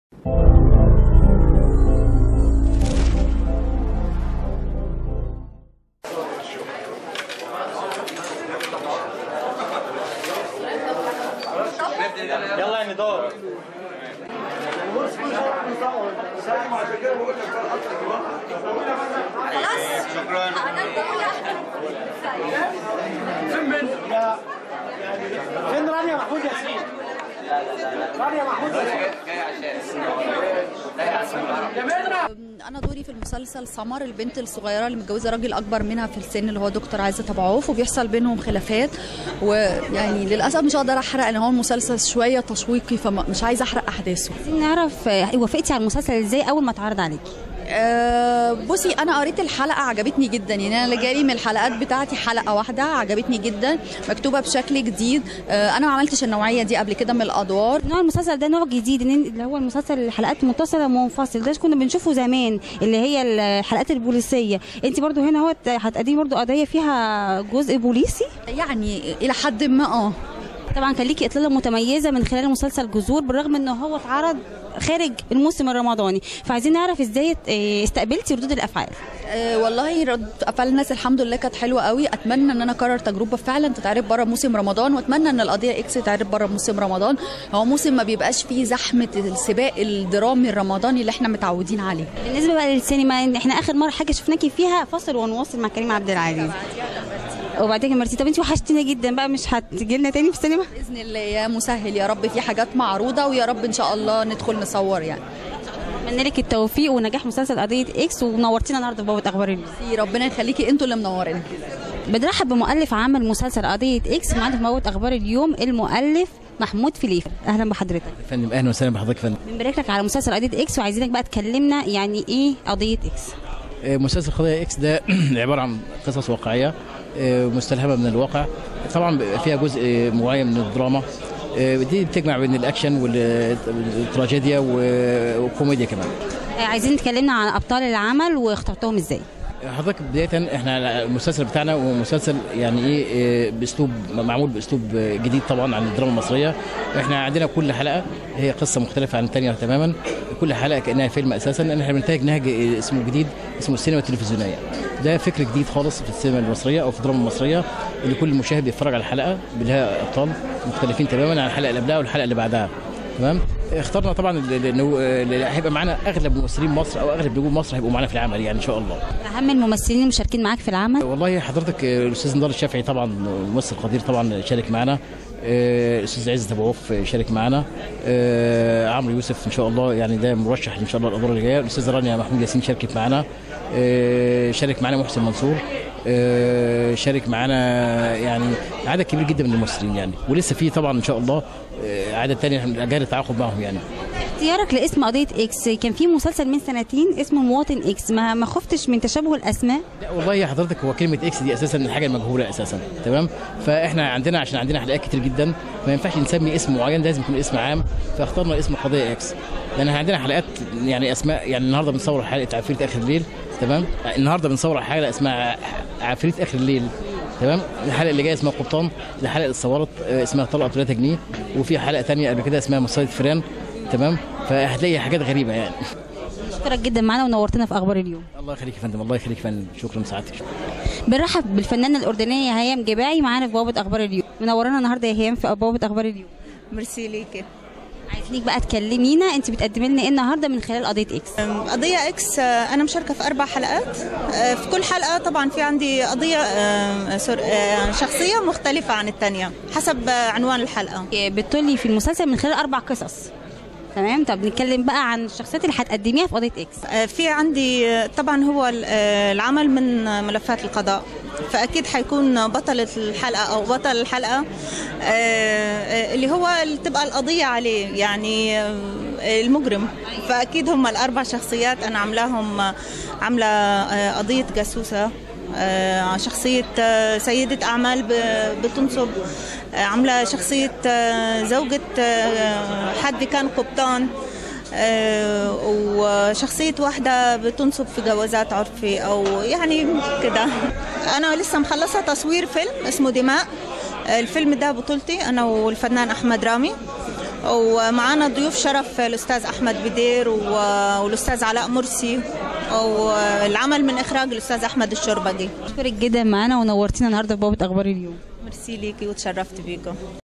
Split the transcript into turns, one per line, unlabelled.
يلا يا ندار شكرا
فين رانيا محمود ياسين؟ رانيا محمود
انا دوري في المسلسل سمر البنت الصغيره اللي متجوزه راجل اكبر منها في السن اللي هو دكتور عايزه تبعوف وبيحصل بينهم خلافات ويعني للاسف مش هقدر احرق ان هو المسلسل شويه تشويقي فمش عايزه احرق احداثه
عايزين نعرف آه، وافقتي على المسلسل ازاي اول ما اتعرض عليكي
أه بصي انا قريت الحلقه عجبتني جدا يعني انا اللي جالي من الحلقات بتاعتي حلقه واحده عجبتني جدا مكتوبه بشكل جديد أه انا ما عملتش النوعيه دي قبل كده من الادوار
نوع المسلسل ده نوع جديد إن- اللي هو المسلسل الحلقات متصله ومنفصل ده كنا بنشوفه زمان اللي هي الحلقات البوليسيه انت برضو هنا هو هتقدمي برضو قضيه فيها جزء بوليسي
يعني الى حد ما اه
طبعا كان ليكي اطلاله متميزه من خلال مسلسل جذور بالرغم ان هو اتعرض خارج الموسم الرمضاني فعايزين نعرف ازاي آه، استقبلتي ردود الافعال
أه والله رد افعال الناس الحمد لله كانت حلوه قوي اتمنى ان انا اكرر تجربه فعلا تتعرض بره موسم رمضان واتمنى ان القضيه اكس تتعرض بره موسم رمضان هو موسم ما بيبقاش فيه زحمه السباق الدرامي الرمضاني اللي احنا متعودين عليه
بالنسبه بقى للسينما إن احنا اخر مره حاجه شفناكي فيها فاصل ونواصل مع كريم عبد العزيز وبعدين مرتي طب انت وحشتينا جدا بقى مش هتجي لنا تاني في السينما
باذن الله يا مسهل يا رب في حاجات معروضه ويا رب ان شاء الله ندخل نصور يعني
اتمنى لك التوفيق ونجاح مسلسل قضيه اكس ونورتينا النهارده في بوابه اخبار اليوم
ربنا يخليكي انتوا اللي منورين
بنرحب بمؤلف عمل مسلسل قضيه اكس معانا في بوابه اخبار اليوم المؤلف محمود فليف اهلا بحضرتك
فندم اهلا وسهلا بحضرتك يا فندم
بنبارك لك على مسلسل قضيه اكس وعايزينك بقى تكلمنا يعني ايه قضيه اكس
آه، مسلسل قضايا اكس ده عباره عن قصص واقعيه آه، مستلهمه من الواقع طبعا بيبقى فيها جزء آه، معين من الدراما آه، دي بتجمع بين الاكشن والتراجيديا والكوميديا كمان
آه، عايزين تكلمنا عن ابطال العمل واخترتهم ازاي
حضرتك بدايه احنا المسلسل بتاعنا هو مسلسل يعني ايه آه، باسلوب معمول باسلوب آه، جديد طبعا عن الدراما المصريه احنا عندنا كل حلقه هي قصه مختلفه عن الثانيه تماما كل حلقه كانها فيلم اساسا لان احنا بننتهج نهج آه، اسمه جديد اسمه السينما التلفزيونيه ده فكر جديد خالص في السينما المصريه او في الدراما المصريه اللي كل مشاهد بيتفرج على الحلقه لها ابطال مختلفين تماما عن الحلقه اللي قبلها والحلقه اللي بعدها تمام اخترنا طبعا لانه هيبقى معانا اغلب ممثلين مصر او اغلب نجوم مصر هيبقوا معانا في العمل يعني ان شاء الله
اهم الممثلين المشاركين معاك في العمل
والله حضرتك آه، الاستاذ نضال الشافعي طبعا ممثل قدير طبعا شارك معنا آه، الاستاذ عز تبعوف شارك معنا آه، عمرو يوسف ان شاء الله يعني ده مرشح ان شاء الله الادوار اللي جايه الاستاذ رانيا محمود ياسين شاركت معنا آه، شارك معنا محسن منصور آه، شارك معنا يعني عدد كبير جدا من الممثلين يعني ولسه في طبعا ان شاء الله آه، عدد تاني جاري التعاقد معهم يعني
اختيارك لاسم قضيه اكس كان في مسلسل من سنتين اسمه مواطن اكس ما ما خفتش من تشابه الاسماء
لا والله يا حضرتك هو كلمه اكس دي اساسا الحاجه المجهوله اساسا تمام فاحنا عندنا عشان عندنا حلقات كتير جدا ما ينفعش نسمي اسم معين لازم يكون اسم عام فاخترنا اسم قضيه اكس لان احنا عندنا حلقات يعني اسماء يعني النهارده بنصور حلقه عفريت اخر الليل تمام النهارده بنصور حلقه اسمها عفريت اخر الليل تمام الحلقه اللي جايه اسمها قبطان الحلقه اللي اتصورت آه، اسمها طلقه 3 جنيه وفي حلقه تانية قبل كده اسمها مصايد فران تمام فهتلاقي حاجات غريبه يعني
شكرا جدا معانا ونورتنا في اخبار اليوم
الله يخليك يا فندم الله يخليك يا فندم شكرا لسعادتك
بنرحب بالفنانه الاردنيه هيام جباعي معانا في بوابه اخبار اليوم منورانا النهارده يا هيام في بوابه اخبار اليوم
ميرسي ليكي
عايزينك بقى تكلمينا انت بتقدمي لنا ايه النهارده من خلال قضيه اكس
قضية اكس آه، انا مشاركة في اربع حلقات آه، في كل حلقة طبعا في عندي قضية آه، سور- آه، شخصية مختلفة عن الثانية حسب آه، عنوان الحلقة
بتقولي في المسلسل من خلال اربع قصص تمام طب نتكلم بقى عن الشخصيات اللي هتقدميها في قضيه اكس
آه، في عندي آه، طبعا هو ال- آه، العمل من آه، ملفات القضاء فاكيد حيكون بطلة الحلقة او بطل الحلقة آه، آه، اللي هو اللي تبقى القضية عليه يعني آه، المجرم فاكيد هم الاربع شخصيات انا عاملاهم آه، عاملة آه، قضية جاسوسة آه، شخصية آه، سيدة أعمال ب- بتنصب آه، عاملة شخصية آه، زوجة آه، حد كان قبطان آه، وشخصية واحدة بتنصب في جوازات عرفي أو يعني كده أنا لسه مخلصة تصوير فيلم اسمه دماء آه، الفيلم ده بطولتي أنا والفنان أحمد رامي ومعانا ضيوف شرف الاستاذ احمد بدير و- والاستاذ علاء مرسي والعمل من اخراج الاستاذ احمد الشربجي
بشكرك جدا معانا ونورتينا النهارده في بوابه اخبار اليوم
ميرسي ليكي وتشرفت بيكم